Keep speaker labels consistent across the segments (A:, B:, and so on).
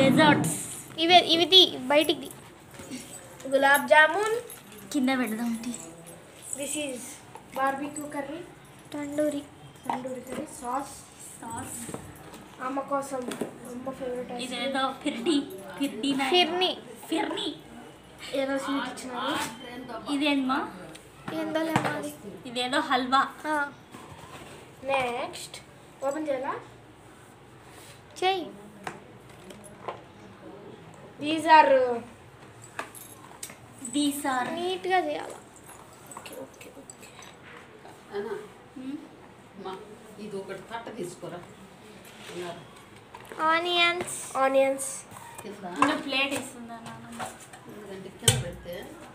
A: Desserts
B: ఇవే ఇవి తీ బయటికి
C: గులాబ్ జామున్
A: కింద పెడదాం tea
C: this is barbecue curry
B: tandoori
C: tandoori curry sauce
A: sauce
C: అమ్మ కోసం అమ్మ ఫేవరెట్
A: ఇదేదో ఫిర్నీ ఫిర్నీ
B: ఫిర్ని
A: ఫిర్నీ
C: ఏదో స్వీట్ ఇచ్చినారు
A: ఇదేమ్మా
B: ఏందో లేమా అది
A: ఇదేదో హల్వా
B: ఆ,
C: నెక్స్ట్ ఓపెన్ చేయాలా
B: చెయ్యి
C: దీస్ ఆర్
A: దీస్ ఆర్
B: నీట్గా చేయాలి
C: ఓకే ఓకే ఓకే
D: అన్నా మా ఇది ఒకటి తట్ట తీసుకోరా ఇలా
B: ఆనియన్స్
C: ఆనియన్స్
D: కింద
A: ఇంకా ప్లేట్ ఇస్తుందా నాన్నమ్మ
D: ఎందుకంటే కింద పెడితే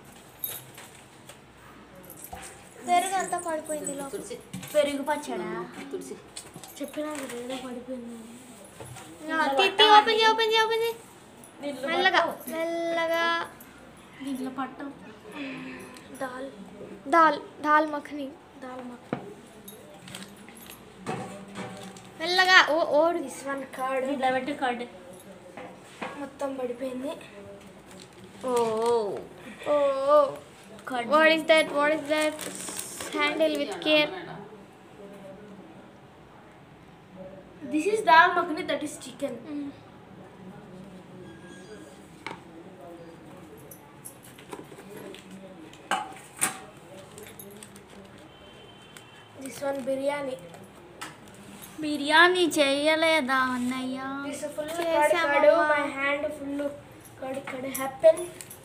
B: పెరుగు అంతా పడిపోయింది లోపల
D: తుడిచి
A: పెరుగు పచ్చడా
D: తుడిచి
C: చెప్పినా కదా ఏదో పడిపోయింది
B: తిత్తి ఓపెన్ చేయి ఓపెన్ చేయి ఓపెన్ చేయి మెల్లగా మెల్లగా
A: దీంట్లో పట్టం
C: దాల్
B: దాల్ దాల్ మఖని
C: దాల్ మక్కన్
B: మెల్లగా ఓ ఓడి
C: దిస్ వన్ కర్డ్
A: దీంట్లో పెట్టి కర్డ్
C: మొత్తం పడిపోయింది
A: ఓ
B: ఓ
A: curd
B: what is that what is that handle with care
C: this is dal makhani that is chicken this one biryani
A: biryani చేయలేదా అన్నయ్య
C: దిస్ ఫుల్ కర్డ్
B: చేసామమ్మా.
C: Curd my hand full curd curd happen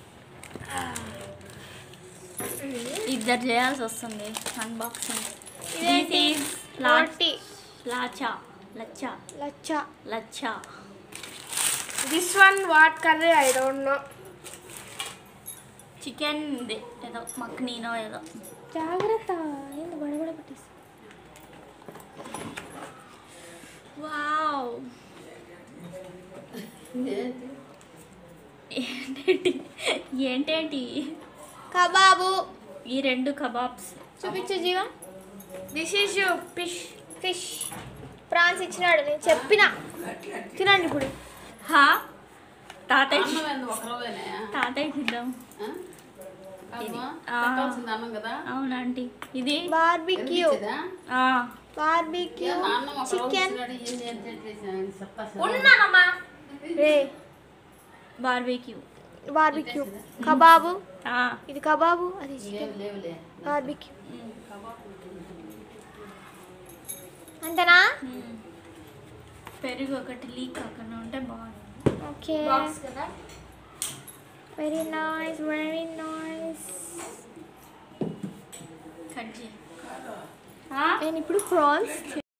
A: ఇద్దరు చేయాల్సి వస్తుంది అన్బాక్సింగ్
B: ఇదేంటి? Roti
A: lachha lachha
B: lachha
A: lachha
C: this one what curry I don't know
A: chicken ఏదో మక్నీనో ఏదో
B: జాగ్రత్త ఏంది బడబడ పట్టేసి
A: వావ్
D: ఏంటి
A: ఏంటేంటి ఏంటేంటి
B: కబాబు
A: ఈ రెండు కబాబ్స్
B: చూపించు Jeeva
C: this is fish
B: fish prawns ఇచ్చినాడు నేను చెప్పిన తినండి ఇప్పుడు
A: హా తాతయ్య
D: అన్నం ఏంది ఒకరోవేనే
A: తాతయ్యకి ఇద్దాం
D: అమ్మా
A: ఆ.
D: పెట్టాల్సింది అన్నం కదా
A: అవునంటీ ఇది
B: బార్బిక్యూ
D: ఎందుకు ఇదా?
A: ఆ,
B: బార్బిక్యూ
D: ఏ, నా అన్నం ఒక రోజు
B: చికెన్
D: ఇచ్చినాడు, ఏం చేయాలి చేసాను, చెప్తా సార్.
C: ఉన్నానమ్మా
B: రే
A: బార్బీక్యూ
B: బార్బిక్యూ కబాబు
A: ఆ,
B: ఇది కబాబు అది
D: లేవు
B: చికెన్
D: లేవులే
B: బార్బిక్యూ
A: ఉమ్,
B: అంతేనా
A: ఉమ్. పెరుగు ఒకటి లీక్ కాకుండా ఉంటే బాగుంది
B: ఓకే
C: బాక్స్ కదా
B: very nice very nice
A: cut చేయి
B: నేను ఇప్పుడు ప్రాన్స్